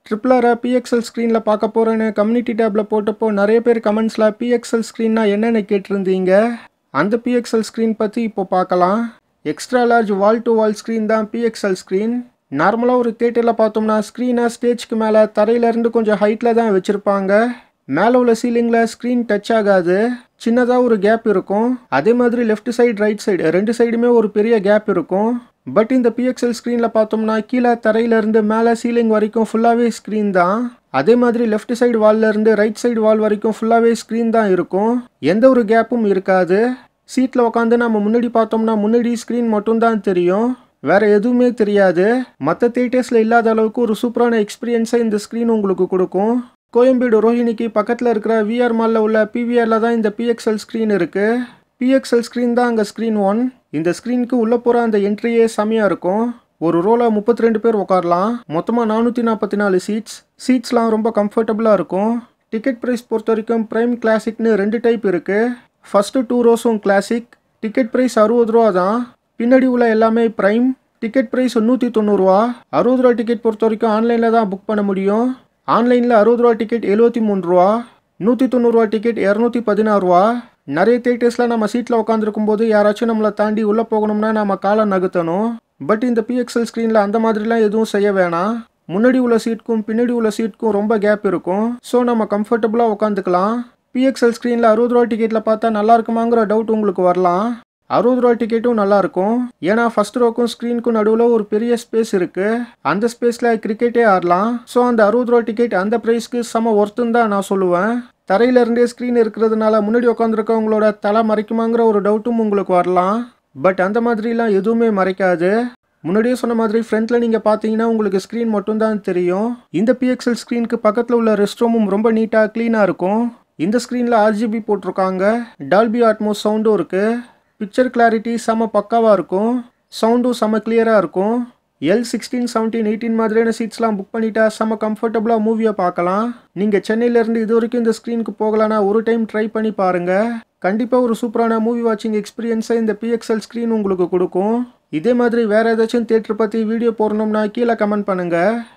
triple ஆரை PXIL ஸ்க்ரீனில் பார்க்க போகிறேன்னு கம்யூனிட்டி டேப்பில் போட்டப்போ நிறைய பேர் கமெண்ட்ஸில் பிஎக்ஸ்எல் ஸ்க்ரீன்னா என்னென்னு கேட்டிருந்தீங்க அந்த பிஎக்ஸ்எல் ஸ்க்ரீன் பற்றி இப்போ பார்க்கலாம் extra large wall to wall screen தான் பிஎக்ஸ்எல் ஸ்க்ரீன் நார்மலாக ஒரு தேட்டரில் பார்த்தோம்னா ஸ்க்ரீனை ஸ்டேஜ்க்கு மேலே தரையிலேருந்து கொஞ்சம் ஹைட்டில் தான் வச்சுருப்பாங்க மேலே உள்ள சீலிங்கில் ஸ்க்ரீன் டச் ஆகாது சின்னதாக ஒரு கேப் இருக்கும் அதே மாதிரி லெஃப்ட் சைடு ரைட் சைடு ரெண்டு சைடுமே ஒரு பெரிய கேப் இருக்கும் பட் இந்த பிஎக்ஸ்எல் ஸ்க்ரீனில் பார்த்தோம்னா கீழே தரையிலேருந்து மேலே சீலிங் வரைக்கும் ஃபுல்லாகவே ஸ்க்ரீன் தான் அதே மாதிரி லெஃப்ட் சைடு வால்ல இருந்து ரைட் சைடு வால் வரைக்கும் ஃபுல்லாகவே ஸ்க்ரீன் தான் இருக்கும் எந்த ஒரு கேப்பும் இருக்காது சீட்டில் உட்காந்து நம்ம முன்னாடி பார்த்தோம்னா முன்னாடி ஸ்க்ரீன் மட்டும்தான் தெரியும் வேற எதுவுமே தெரியாது மற்ற தேட்டர்ஸில் இல்லாத அளவுக்கு ஒரு சூப்பரான எக்ஸ்பீரியன்ஸை இந்த ஸ்க்ரீன் உங்களுக்கு கொடுக்கும் கோயம்பேடு ரோஹிணிக்கு பக்கத்தில் இருக்கிற விஆர் மாலில் உள்ள பிவிஆரில் தான் இந்த பிஎக்ஸ்எல் ஸ்க்ரீன் இருக்குது பிஎக்ஸ்எல் ஸ்க்ரீன் தான் அங்கே ஸ்க்ரீன் ஒன் இந்த ஸ்க்ரீனுக்கு உள்ளே போகிற அந்த என்ட்ரியே செமையாக இருக்கும் ஒரு ரோவில் முப்பத்தி ரெண்டு பேர் உட்காரலாம் மொத்தமாக நானூற்றி நாற்பத்தி நாலு சீட்ஸ் சீட்ஸ்லாம் ரொம்ப கம்ஃபர்டபுளாக இருக்கும் டிக்கெட் ப்ரைஸ் பொறுத்த வரைக்கும் ப்ரைம் கிளாசிக்னு ரெண்டு டைப் இருக்குது ஃபஸ்ட்டு டூ ரோஸும் கிளாசிக் டிக்கெட் ப்ரைஸ் அறுபது ரூபா தான் பின்னாடி உள்ள எல்லாமே ப்ரைம் டிக்கெட் ப்ரைஸ் நூற்றி தொண்ணூறுரூவா அறுபது ரூபா டிக்கெட் பொறுத்த வரைக்கும் ஆன்லைனில் தான் புக் பண்ண முடியும் ஆன்லைனில் அறுபது ரூபா டிக்கெட் எழுபத்தி மூணு ரூபா நூற்றி தொண்ணூறுரூவா டிக்கெட் இரநூத்தி பதினாறுரூவா நிறைய தேட்டர்ஸில் நம்ம சீட்டில் உட்காந்துருக்கும் போது யாராச்சும் நம்மளை தாண்டி உள்ளே போகணும்னா நம்ம காலை நகர்த்தணும் பட் இந்த பிஎக்ஸ்எல் ஸ்க்ரீனில் அந்த மாதிரிலாம் எதுவும் செய்ய வேணாம் முன்னாடி உள்ள சீட்டுக்கும் பின்னாடி உள்ள சீட்டுக்கும் ரொம்ப கேப் இருக்கும் ஸோ நம்ம கம்ஃபர்டபுளாக உட்காந்துக்கலாம் பிஎக்ஸ்எல் ஸ்க்ரீனில் அறுபது ரூபா டிக்கெட்டில் பார்த்தா நல்லா இருக்குமாங்கிற டவுட் உங்களுக்கு வரலாம் அறுபது ரூபா டிக்கெட்டும் நல்லா இருக்கும் ஏன்னா ஃபர்ஸ்ட் ரோக்கும் ஸ்க்ரீனுக்கும் நடுவில் ஒரு பெரிய ஸ்பேஸ் இருக்கு அந்த ஸ்பேஸில் கிரிக்கெட்டே ஆடலாம் ஸோ அந்த அறுபது ரூபா டிக்கெட் அந்த ப்ரைஸ்க்கு செம ஒர்த்துன்னு தான் நான் சொல்லுவேன் தரையில இருந்தே ஸ்க்ரீன் இருக்கிறதுனால முன்னாடி உட்காந்துருக்கவங்களோட தலை மறைக்குமாங்கிற ஒரு டவுட்டும் உங்களுக்கு வரலாம் பட் அந்த மாதிரிலாம் எதுவுமே மறைக்காது முன்னாடியே சொன்ன மாதிரி ஃப்ரண்ட்ல நீங்க பாத்தீங்கன்னா உங்களுக்கு ஸ்க்ரீன் மட்டும் தான் தெரியும் இந்த பிஎக்ஸ்எல் ஸ்க்ரீனுக்கு பக்கத்துல உள்ள ரெஸ்ட் ரூமும் ரொம்ப நீட்டா கிளீனா இருக்கும் இந்த ஸ்க்ரீன்ல ஆர்ஜிபி போட்டிருக்காங்க டால்பி ஆட்மோஸ் சவுண்டும் இருக்கு பிக்சர் கிளாரிட்டி செம பக்காவாக இருக்கும் சவுண்டும் செம கிளியராக இருக்கும் எல் சிக்ஸ்டீன் செவன்டீன் எயிட்டீன் மாதிரியான சீட்ஸ்லாம் புக் பண்ணிட்டா செம கம்ஃபர்டபுளாக மூவியை பார்க்கலாம் நீங்கள் சென்னையிலேருந்து இது வரைக்கும் இந்த ஸ்க்ரீனுக்கு போகலான்னா ஒரு டைம் ட்ரை பண்ணி பாருங்கள் கண்டிப்பாக ஒரு சூப்பரான மூவி வாட்சிங் எக்ஸ்பீரியன்ஸை இந்த பிஎக்ஸ்எல் ஸ்க்ரீன் உங்களுக்கு கொடுக்கும் இதே மாதிரி வேறு ஏதாச்சும் தேட்டர் பற்றி வீடியோ போடணும்னா கீழே கமெண்ட் பண்ணுங்கள்